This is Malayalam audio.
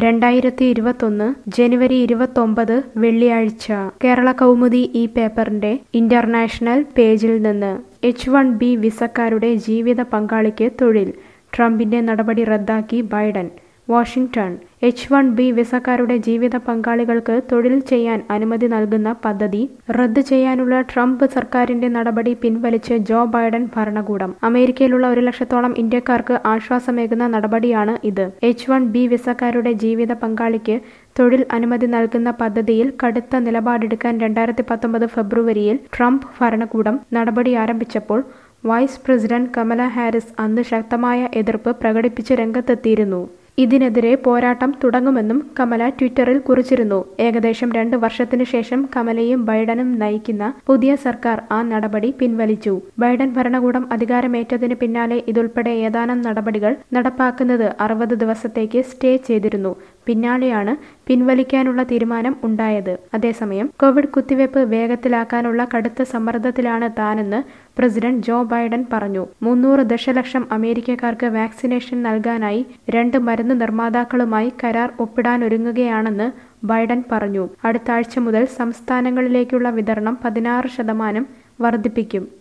രണ്ടായിരത്തി ഇരുപത്തൊന്ന് ജനുവരി ഇരുപത്തൊമ്പത് വെള്ളിയാഴ്ച കേരള കൗമുദി ഈ പേപ്പറിന്റെ ഇന്റർനാഷണൽ പേജിൽ നിന്ന് എച്ച് വൺ ബി വിസക്കാരുടെ ജീവിത പങ്കാളിക്ക് തൊഴിൽ ട്രംപിന്റെ നടപടി റദ്ദാക്കി Biden Washington H one B വിസക്കാരുടെ ജീവിത പങ്കാളികൾക്ക് തൊഴിൽ ചെയ്യാൻ അനുമതി നൽകുന്ന പദ്ധതി റദ്ദ് ചെയ്യാനുള്ള ട്രംപ് സർക്കാരിന്റെ നടപടി പിൻവലിച്ച് ജോ ബൈഡൻ ഭരണകൂടം അമേരിക്കയിലുള്ള ഒരു ലക്ഷത്തോളം ഇന്ത്യക്കാർക്ക് ആശ്വാസമേകുന്ന നടപടിയാണ് ഇത് എച്ച് വൺ ബി വിസക്കാരുടെ ജീവിത പങ്കാളിക്ക് തൊഴിൽ അനുമതി നൽകുന്ന പദ്ധതിയിൽ കടുത്ത നിലപാടെടുക്കാൻ രണ്ടായിരത്തി പത്തൊമ്പത് ഫെബ്രുവരിയിൽ ട്രംപ് ഭരണകൂടം നടപടി ആരംഭിച്ചപ്പോൾ വൈസ് പ്രസിഡന്റ് കമല ഹാരിസ് അന്ന് ശക്തമായ എതിർപ്പ് പ്രകടിപ്പിച്ച് രംഗത്തെത്തിയിരുന്നു ഇതിനെതിരെ പോരാട്ടം തുടങ്ങുമെന്നും കമല ട്വിറ്ററിൽ കുറിച്ചിരുന്നു ഏകദേശം രണ്ട് വർഷത്തിനു ശേഷം കമലയും ബൈഡനും നയിക്കുന്ന പുതിയ സർക്കാർ ആ നടപടി പിൻവലിച്ചു ബൈഡൻ ഭരണകൂടം അധികാരമേറ്റതിന് പിന്നാലെ ഇതുൾപ്പെടെ ഏതാനും നടപടികൾ നടപ്പാക്കുന്നത് അറുപത് ദിവസത്തേക്ക് സ്റ്റേ ചെയ്തിരുന്നു പിന്നാലെയാണ് പിൻവലിക്കാനുള്ള തീരുമാനം ഉണ്ടായത് അതേസമയം കോവിഡ് കുത്തിവയ്പ് വേഗത്തിലാക്കാനുള്ള കടുത്ത സമ്മർദ്ദത്തിലാണ് താനെന്ന് പ്രസിഡന്റ് ജോ ബൈഡൻ പറഞ്ഞു മുന്നൂറ് ദശലക്ഷം അമേരിക്കക്കാർക്ക് വാക്സിനേഷൻ നൽകാനായി രണ്ട് മരുന്ന് നിർമ്മാതാക്കളുമായി കരാർ ഒപ്പിടാനൊരുങ്ങുകയാണെന്ന് ബൈഡൻ പറഞ്ഞു അടുത്ത ആഴ്ച മുതൽ സംസ്ഥാനങ്ങളിലേക്കുള്ള വിതരണം പതിനാറ് ശതമാനം വർദ്ധിപ്പിക്കും